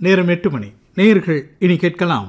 நேரம் எட்டு மணி நேயர்கள் இனி கேட்கலாம்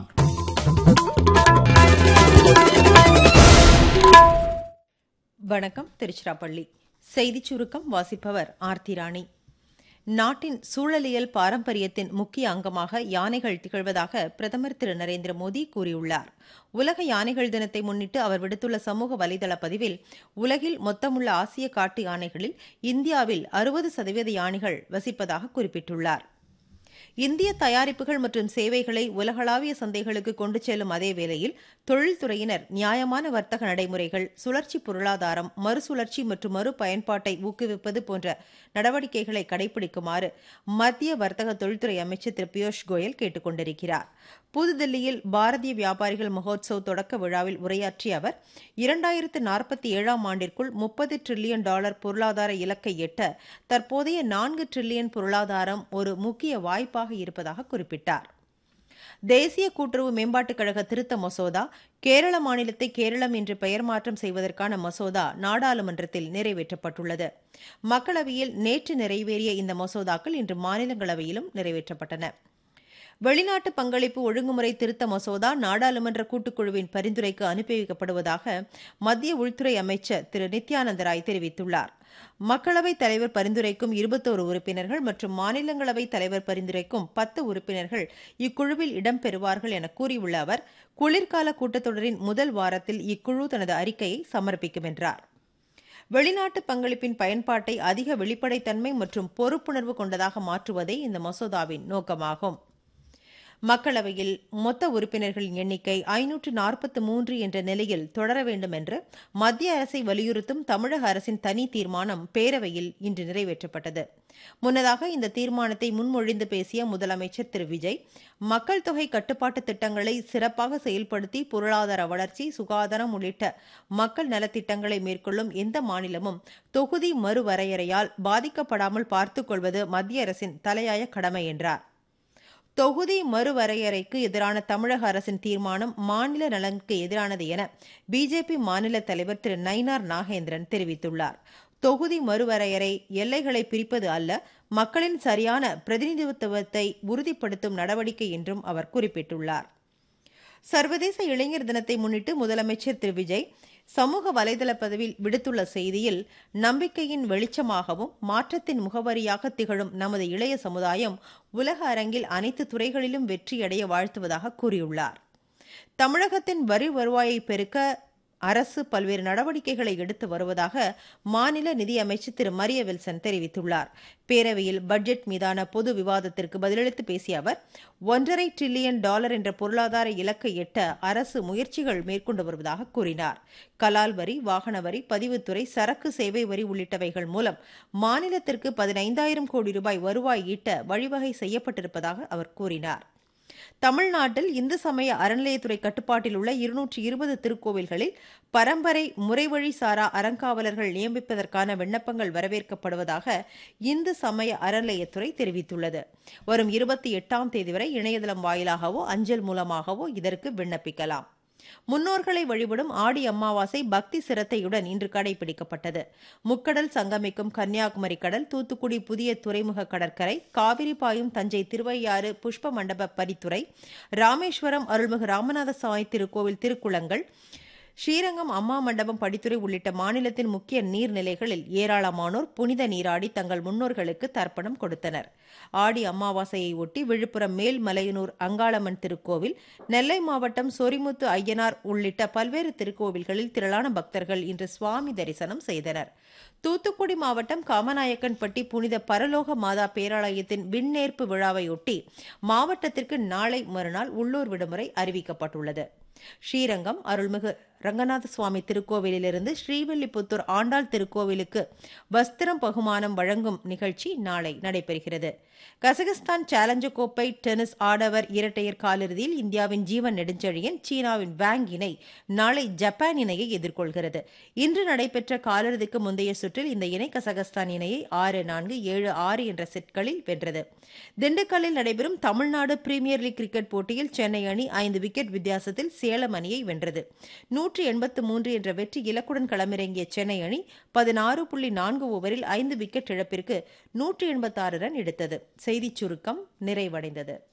வணக்கம் திருச்சிராப்பள்ளி செய்திச் சுருக்கம் வாசிப்பவர் ஆர்த்தி ராணி நாட்டின் சூழலியல் பாரம்பரியத்தின் முக்கிய அங்கமாக யானைகள் திகழ்வதாக பிரதமர் திரு நரேந்திர மோடி கூறியுள்ளார் உலக யானைகள் தினத்தை முன்னிட்டு அவர் விடுத்துள்ள சமூக வலைதள பதிவில் உலகில் மொத்தமுள்ள ஆசிய காட்டு யானைகளில் இந்தியாவில் அறுபது சதவீத யானைகள் வசிப்பதாக குறிப்பிட்டுள்ளார் இந்திய தயாரிப்புகள் மற்றும் சேவைகளை உலகளாவிய சந்தைகளுக்கு கொண்டு செல்லும் அதே வேளையில் தொழில்துறையினர் நியாயமான வர்த்தக நடைமுறைகள் சுழற்சி பொருளாதாரம் மறுசுழற்சி மற்றும் மறு பயன்பாட்டை ஊக்குவிப்பது போன்ற நடவடிக்கைகளை கடைபிடிக்குமாறு மத்திய வர்த்தக தொழில்துறை அமைச்சர் திரு பியூஷ் கோயல் கேட்டுக் கொண்டிருக்கிறார் புதுதில்லியில் பாரதிய வியாபாரிகள் மகோத்சவ் தொடக்க விழாவில் உரையாற்றிய அவர் இரண்டாயிரத்து நாற்பத்தி ஏழாம் ஆண்டிற்குள் முப்பது டிரில்லியன் டாலர் பொருளாதார இலக்கை எட்ட தற்போதைய நான்கு டிரில்லியன் பொருளாதாரம் ஒரு முக்கிய வாய்ப்பாக இருப்பதாக குறிப்பிட்டார் தேசிய கூட்டுறவு மேம்பாட்டுக் கழக திருத்த மசோதா கேரள மாநிலத்தை கேரளம் என்று பெயர் மாற்றம் செய்வதற்கான மசோதா நாடாளுமன்றத்தில் நிறைவேற்றப்பட்டுள்ளது மக்களவையில் நேற்று நிறைவேறிய இந்த மசோதாக்கள் இன்று மாநிலங்களவையிலும் நிறைவேற்றப்பட்டன வெளிநாட்டு பங்களிப்பு ஒழுங்குமுறை திருத்த மசோதா நாடாளுமன்ற கூட்டுக்குழுவின் பரிந்துரைக்கு அனுப்பி வைக்கப்படுவதாக மத்திய உள்துறை அமைச்சர் திரு நித்யானந்த ராய் தெரிவித்துள்ளார் மக்களவைத் தலைவர் பரிந்துரைக்கும் இருபத்தோரு உறுப்பினர்கள் மற்றும் மாநிலங்களவைத் தலைவர் பரிந்துரைக்கும் பத்து உறுப்பினர்கள் இக்குழுவில் இடம்பெறுவார்கள் என கூறியுள்ள அவர் குளிர்கால கூட்டத்தொடரின் முதல் வாரத்தில் இக்குழு தனது அறிக்கையை சமர்ப்பிக்கும் என்றார் வெளிநாட்டு பங்களிப்பின் பயன்பாட்டை அதிக வெளிப்படைத்தன்மை மற்றும் பொறுப்புணர்வு கொண்டதாக மாற்றுவதே இந்த மசோதாவின் நோக்கமாகும் மக்களவையில் மொத்த உறுப்பினர்களின் எண்ணிக்கை ஐநூற்று நாற்பத்தி மூன்று என்ற நிலையில் தொடர வேண்டும் என்று மத்திய அரசை வலியுறுத்தும் தமிழக அரசின் தனி தீர்மானம் பேரவையில் இன்று நிறைவேற்றப்பட்டது முன்னதாக இந்த தீர்மானத்தை முன்மொழிந்து பேசிய முதலமைச்சர் திரு விஜய் மக்கள் தொகை கட்டுப்பாட்டு திட்டங்களை சிறப்பாக செயல்படுத்தி பொருளாதார வளர்ச்சி சுகாதாரம் உள்ளிட்ட மக்கள் நலத்திட்டங்களை மேற்கொள்ளும் எந்த மாநிலமும் தொகுதி மறுவரையறையால் பாதிக்கப்படாமல் பார்த்துக் கொள்வது மத்திய அரசின் தலையாய கடமை என்றார் தொகுதி மறுவரையறைக்கு எதிரான தமிழக அரசின் தீர்மானம் மாநில நலனுக்கு எதிரானது என பிஜேபி மாநில தலைவர் திரு நயினார் நாகேந்திரன் தெரிவித்துள்ளார் தொகுதி மறுவரையறை எல்லைகளை பிரிப்பது அல்ல மக்களின் சரியான பிரதிநிதித்துவத்தை உறுதிப்படுத்தும் நடவடிக்கை என்றும் அவர் குறிப்பிட்டுள்ளார் சர்வதேச இளைஞர் தினத்தை முன்னிட்டு முதலமைச்சர் திரு விஜய் சமூக வலைதள பதிவில் விடுத்துள்ள செய்தியில் நம்பிக்கையின் வெளிச்சமாகவும் மாற்றத்தின் முகவரியாக திகழும் நமது இளைய சமுதாயம் உலக அரங்கில் அனைத்து துறைகளிலும் வெற்றியடைய வாழ்த்துவதாக கூறியுள்ளார் தமிழகத்தின் வரி வருவாயை பெருக்க அரசு பல்வேறு நடவடிக்கைகளை எடுத்து வருவதாக மாநில நிதியமைச்சர் திரு மரிய வில்சன் தெரிவித்துள்ளார் பேரவையில் பட்ஜெட் மீதான பொது விவாதத்திற்கு பதிலளித்து பேசிய அவர் ஒன்றரை டிரில்லியன் டாலர் என்ற பொருளாதார இலக்கை எட்ட அரசு முயற்சிகள் மேற்கொண்டு வருவதாக கூறினார் கலால் வரி வாகன வரி பதிவுத்துறை சரக்கு சேவை வரி உள்ளிட்டவைகள் மூலம் மாநிலத்திற்கு பதினைந்தாயிரம் கோடி ரூபாய் வருவாய் ஈட்ட வழிவகை செய்யப்பட்டிருப்பதாக அவர் கூறினார் தமிழ்நாட்டில் இந்து சமய அறநிலையத்துறை கட்டுப்பாட்டில் உள்ள இருநூற்றி இருபது திருக்கோவில்களில் பரம்பரை முறைவழி சாரா அறங்காவலர்கள் நியமிப்பதற்கான விண்ணப்பங்கள் வரவேற்கப்படுவதாக இந்து சமய அறநிலையத்துறை தெரிவித்துள்ளது வரும் இருபத்தி எட்டாம் தேதி வரை இணையதளம் வாயிலாகவோ அஞ்சல் மூலமாகவோ இதற்கு விண்ணப்பிக்கலாம் முன்னோர்களை வழிபடும் ஆடி அமாவாசை பக்தி சிரத்தையுடன் இன்று கடைபிடிக்கப்பட்டது முக்கடல் சங்கமிக்கும் கன்னியாகுமரி கடல் தூத்துக்குடி புதிய துறைமுக கடற்கரை காவிரி பாயும் தஞ்சை திருவையாறு புஷ்ப மண்டப பரித்துறை ராமேஸ்வரம் அருள்மிகு ராமநாத சுவாமி திருக்கோவில் திருக்குளங்கள் ஸ்ரீரங்கம் அம்மா மண்டபம் படித்துறை உள்ளிட்ட மாநிலத்தின் முக்கிய நீர்நிலைகளில் ஏராளமானோர் புனித நீராடி தங்கள் முன்னோர்களுக்கு தர்ப்பணம் கொடுத்தனர் ஆடி அமாவாசையை ஒட்டி விழுப்புரம் மேல்மலையனூர் அங்காளம்மன் திருக்கோவில் நெல்லை மாவட்டம் சொரிமுத்து ஐயனார் உள்ளிட்ட பல்வேறு திருக்கோவில்களில் திரளான பக்தர்கள் இன்று சுவாமி தரிசனம் செய்தனர் தூத்துக்குடி மாவட்டம் காமநாயக்கன்பட்டி புனித பரலோக மாதா பேராலயத்தின் விண்ணேற்பு விழாவையொட்டி மாவட்டத்திற்கு நாளை மறுநாள் உள்ளூர் விடுமுறை அறிவிக்கப்பட்டுள்ளது ஸ்ரீரங்கம் அருள்மிகு ரங்கநாத சுவாமி திருக்கோவிலிருந்து ஸ்ரீவில்லிபுத்தூர் ஆண்டாள் திருக்கோவிலுக்கு வஸ்திரம் பகுமானம் வழங்கும் நிகழ்ச்சி நாளை நடைபெறுகிறது கசகஸ்தான் சேலஞ்சர் கோப்பை டென்னிஸ் ஆடவர் இரட்டையர் காலிறுதியில் இந்தியாவின் ஜீவன் நெடுஞ்செழியன் சீனாவின் வேங் இணை நாளை ஜப்பான் இணையை எதிர்கொள்கிறது இன்று நடைபெற்ற காலிறுதிக்கு முந்தைய சுற்றில் இந்த இணை கசகஸ்தான் இணையை ஆறு நான்கு ஏழு ஆறு என்ற செட்களில் வென்றது திண்டுக்கல்லில் நடைபெறும் தமிழ்நாடு பிரீமியர் லீக் கிரிக்கெட் போட்டியில் சென்னை அணி ஐந்து விக்கெட் வித்தியாசத்தில் சேலம் அணியை வென்றது நூற்றி எண்பத்து மூன்று என்ற வெற்றி இலக்குடன் களமிறங்கிய சென்னை அணி பதினாறு புள்ளி நான்கு ஓவரில் ஐந்து விக்கெட் இழப்பிற்கு நூற்றி எண்பத்தாறு ரன் எடுத்தது செய்திச் சுருக்கம் நிறைவடைந்தது